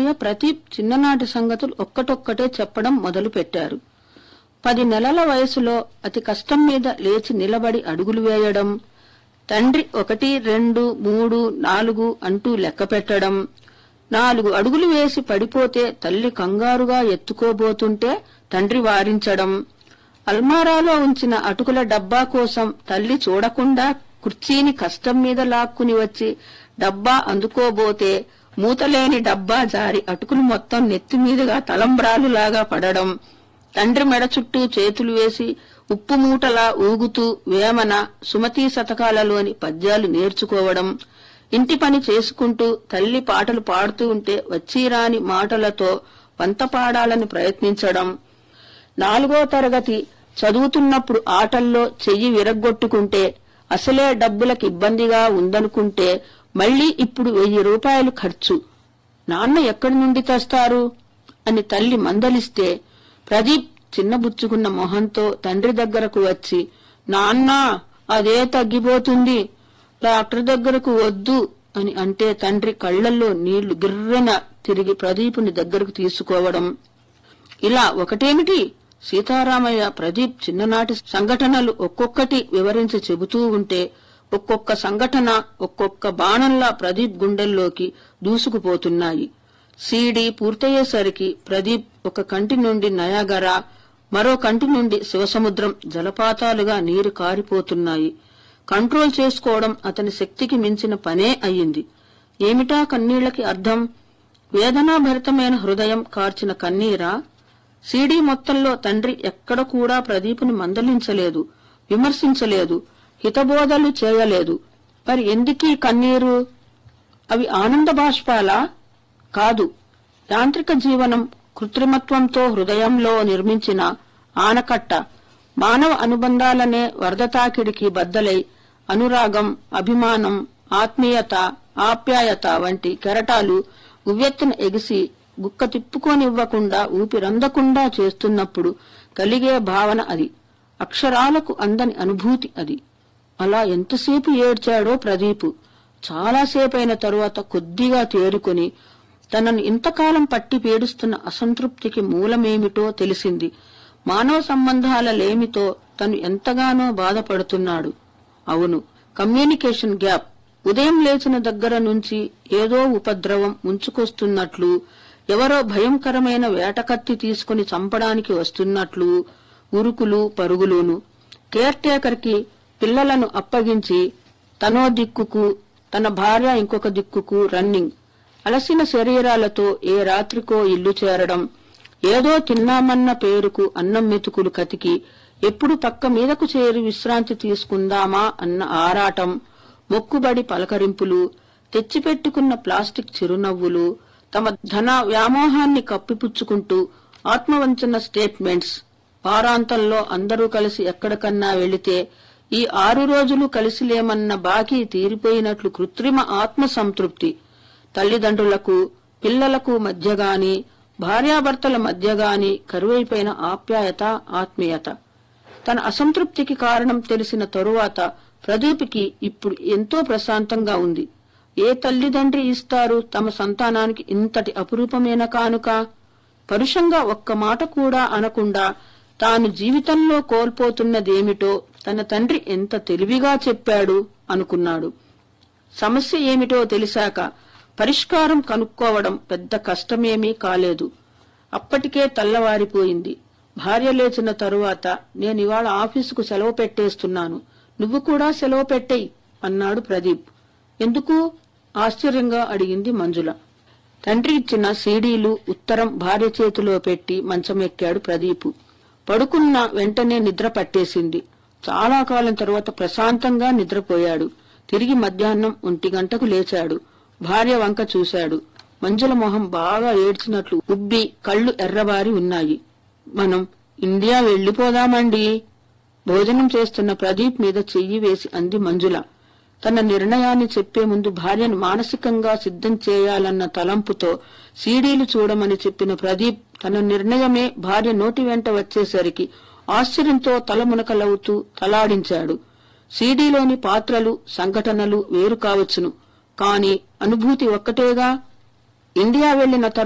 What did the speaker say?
అన్నయ్య ప్రదీప్ చిన్ననాటి సంగతులు ఒక్కటొక్కటే చెప్పడం మొదలు పెట్టారు పది నెలల వయసులో అతి కష్టం మీద లేచి నిలబడి అడుగులు వేయడం తండ్రి ఒకటి రెండు మూడు నాలుగు అంటూ లెక్క పెట్టడం నాలుగు అడుగులు వేసి పడిపోతే తల్లి కంగారుగా ఎత్తుకోబోతుంటే తండ్రి వారించడం అల్మారాలో ఉంచిన అటుకుల డబ్బా కోసం తల్లి చూడకుండా కుర్చీని కష్టం మీద లాక్కుని వచ్చి డబ్బా అందుకోబోతే మూతలేని డబ్బా జారి అటుకులు మొత్తం నెత్తి మీదుగా తలంబ్రాలులాగా పడడం తండ్రి మెడ చుట్టూ చేతులు వేసి ఉప్పు మూటలా ఊగుతూ వేమన సుమతీ శతకాలలోని పద్యాలు నేర్చుకోవడం ఇంటి పని చేసుకుంటూ తల్లి పాటలు పాడుతూ ఉంటే వచ్చిరాని మాటలతో వంత పాడాలని ప్రయత్నించడం నాలుగో తరగతి చదువుతున్నప్పుడు ఆటల్లో చెయ్యి విరగ్గొట్టుకుంటే అసలే డబ్బులకు ఇబ్బందిగా ఉందనుకుంటే మళ్ళీ ఇప్పుడు వెయ్యి రూపాయలు ఖర్చు నాన్న ఎక్కడి నుండి తెస్తారు అని తల్లి మందలిస్తే ప్రదీప్ చిన్నబుచ్చుకున్న మొహంతో తండ్రి దగ్గరకు వచ్చి నాన్న అదే తగ్గిపోతుంది డాక్టర్ దగ్గరకు వద్దు అని అంటే తండ్రి కళ్లల్లో నీళ్లు గిర్రెన తిరిగి ప్రదీపుని దగ్గరకు తీసుకోవడం ఇలా ఒకటేమిటి సీతారామయ్య ప్రదీప్ చిన్ననాటి సంఘటనలు ఒక్కొక్కటి వివరించి చెబుతూ ఉంటే ఒక్కొక్క సంఘటన ఒక్కొక్క బాణంలా ప్రదీప్ గుండెల్లోకి దూసుకుపోతున్నాయి సీడీ పూర్తయ్యేసరికి ప్రదీప్ ఒక కంటి నుండి నయాగరా మరో కంటి నుండి శివసముద్రం జలపాతాలుగా నీరు కారిపోతున్నాయి కంట్రోల్ చేసుకోవడం అతని శక్తికి మించిన పనే అయ్యింది ఏమిటా కన్నీళ్లకి అర్థం వేదనాభరితమైన హృదయం కార్చిన కన్నీరా సీడీ మొత్తంలో తండ్రి ఎక్కడ కూడా ప్రదీపుని మందలించలేదు విమర్శించలేదు హితబోధలు చేయలేదు మరి ఎందుకీ కన్నీరు అవి ఆనంద బాష్పాలా కాదు యాంత్రిక జీవనం కృత్రిమత్వంతో హృదయంలో నిర్మించిన ఆనకట్ట మానవ అనుబంధాలనే వరదతాకిడికి బద్దలై అనురాగం అభిమానం ఆత్మీయత ఆప్యాయత వంటి కెరటాలు ఉవ్వెత్తున ఎగిసి గుక్క తిప్పుకోనివ్వకుండా ఊపిరందకుండా చేస్తున్నప్పుడు కలిగే భావన అది అక్షరాలకు అందని అనుభూతి అది అలా ఎంతసేపు ఏడ్చాడో ప్రదీపు చాలాసేపైన తరువాత కొద్దిగా తేరుకొని తనను ఇంతకాలం పట్టి పీడిస్తున్న అసంతృప్తికి మూలమేమిటో తెలిసింది మానవ సంబంధాల లేమితో తను ఎంతగానో బాధపడుతున్నాడు అవును కమ్యూనికేషన్ గ్యాప్ ఉదయం లేచిన దగ్గర నుంచి ఏదో ఉపద్రవం ముంచుకొస్తున్నట్లు ఎవరో భయంకరమైన వేటకత్తి తీసుకుని చంపడానికి వస్తున్నట్లు ఉరుకులు పరుగులును కేర్ టేకర్ కి పిల్లలను అప్పగించి తనో దిక్కుకు తన భార్య ఇంకొక దిక్కుకు రన్నింగ్ అలసిన శరీరాలతో ఏ రాత్రికో ఇల్లు చేరడం ఏదో తిన్నామన్న పేరుకు అన్నం మెతుకులు కతికి ఎప్పుడు పక్క మీదకు చేరి విశ్రాంతి తీసుకుందామా అన్న ఆరాటం మొక్కుబడి పలకరింపులు తెచ్చిపెట్టుకున్న ప్లాస్టిక్ చిరునవ్వులు తమ ధన వ్యామోహాన్ని కప్పిపుచ్చుకుంటూ ఆత్మవంచన స్టేట్మెంట్స్ వారాంతంలో అందరూ కలిసి ఎక్కడికన్నా వెళితే ఈ ఆరు రోజులు కలిసిలేమన్న బాకీ తీరిపోయినట్లు కృత్రిమ ఆత్మ సంతృప్తి తల్లిదండ్రులకు పిల్లలకు మధ్యగాని భార్యాభర్తల మధ్యగాని కరువైపోయిన ఆప్యాయత ఆత్మీయత తన అసంతృప్తికి కారణం తెలిసిన తరువాత ప్రదీప్కి ఇప్పుడు ఎంతో ప్రశాంతంగా ఉంది ఏ తల్లిదండ్రి ఇస్తారు తమ సంతానానికి ఇంతటి అపురూపమైన కానుక పరుషంగా ఒక్క మాట కూడా అనకుండా తాను జీవితంలో కోల్పోతున్నదేమిటో తన తండ్రి ఎంత తెలివిగా చెప్పాడు అనుకున్నాడు సమస్య ఏమిటో తెలిసాక పరిష్కారం కనుక్కోవడం పెద్ద కష్టమేమీ కాలేదు అప్పటికే తెల్లవారిపోయింది భార్య లేచిన తరువాత నేనివాళ ఆఫీసుకు సెలవు పెట్టేస్తున్నాను నువ్వు కూడా సెలవు పెట్టేయి అన్నాడు ప్రదీప్ ఎందుకు ఆశ్చర్యంగా అడిగింది మంజుల తండ్రి ఇచ్చిన సీడీలు ఉత్తరం భార్య చేతిలో పెట్టి మంచమెక్కాడు ప్రదీపు పడుకున్న వెంటనే నిద్ర పట్టేసింది చాలా కాలం తరువాత ప్రశాంతంగా నిద్రపోయాడు తిరిగి మధ్యాహ్నం ఒంటి గంటకు లేచాడు భార్య వంక చూశాడు మంజుల మొహం బాగా ఏడ్చినట్లు ఉబ్బి కళ్ళు ఎర్రబారి ఉన్నాయి మనం ఇండియా వెళ్లిపోదామండి భోజనం చేస్తున్న ప్రదీప్ మీద చెయ్యి వేసి అంది మంజుల తన నిర్ణయాన్ని చెప్పే ముందు భార్యను మానసికంగా సిద్ధం చేయాలన్న తలంపుతో సీడీలు చూడమని చెప్పిన ప్రదీప్ తన నిర్ణయమే భార్య నోటి వెంట వచ్చేసరికి ఆశ్చర్యంతో తలమునకలవుతూ తలాడించాడు సీడీలోని పాత్రలు సంఘటనలు వేరు కావచ్చును కాని అనుభూతి ఒక్కటేగా ఇండియా వెళ్లిన